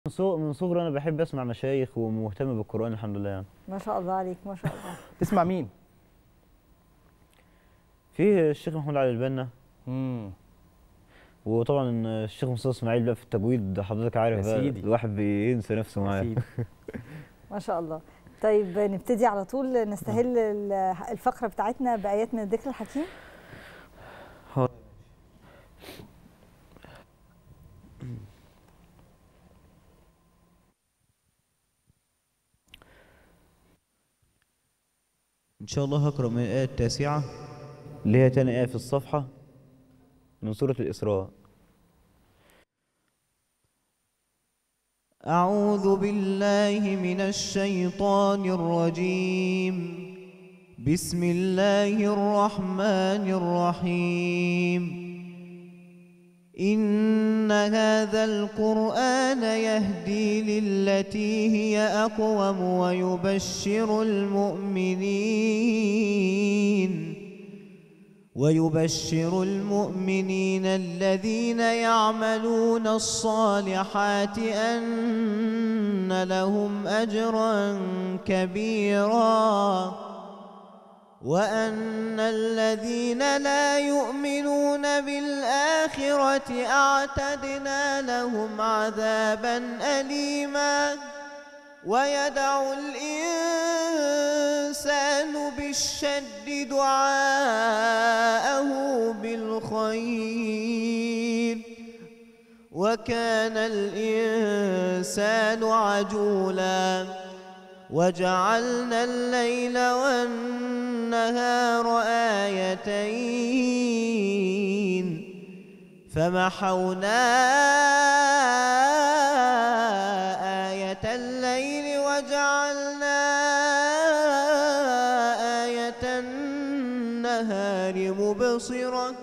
من صغ- من صغري انا بحب اسمع مشايخ ومهتم بالقران الحمد لله يعني ما شاء الله عليك ما شاء الله تسمع مين؟ في الشيخ محمود علي البنا امم وطبعا الشيخ مصطفى اسماعيل بقى في التجويد حضرتك عارف يا بقى سيدي. الواحد بينسى نفسه معاه أكيد. ما شاء الله طيب نبتدي على طول نستهل ال- الفقره بتاعتنا بايات من الذكر الحكيم ان شاء الله هقرا من الايه التاسعه اللي هي تاني ايه في الصفحه من سوره الاسراء أعوذ بالله من الشيطان الرجيم بسم الله الرحمن الرحيم إن هذا القرآن يهدي للتي هي أقوم ويبشر المؤمنين ويبشر المؤمنين الذين يعملون الصالحات أن لهم أجرا كبيرا وأن الذين لا يؤمنون بالآخرة أعتدنا لهم عذابا أليما ويدعو الإنسان بالشد دعاءه بالخير وكان الإنسان عجولا وجعلنا الليل والنهار آيتين فمحونا آية الليل وجعلنا آية النهار مبصرة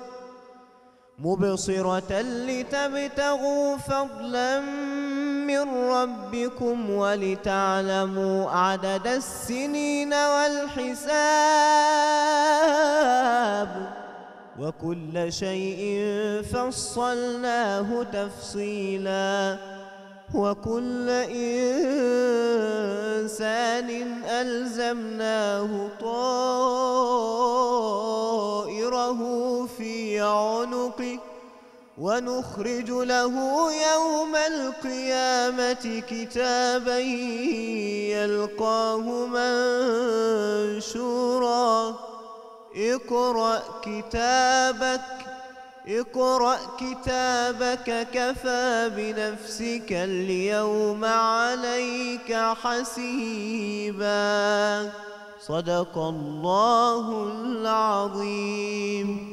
مبصرة لتبتغوا فضلا من ربكم ولتعلموا عدد السنين والحساب وكل شيء فصلناه تفصيلا وكل إنسان ألزمناه طائره في عنقه ونخرج له يوم القيامة كتابا يلقاه منشورا اقرأ كتابك اقرأ كتابك كفى بنفسك اليوم عليك حسيبا صدق الله العظيم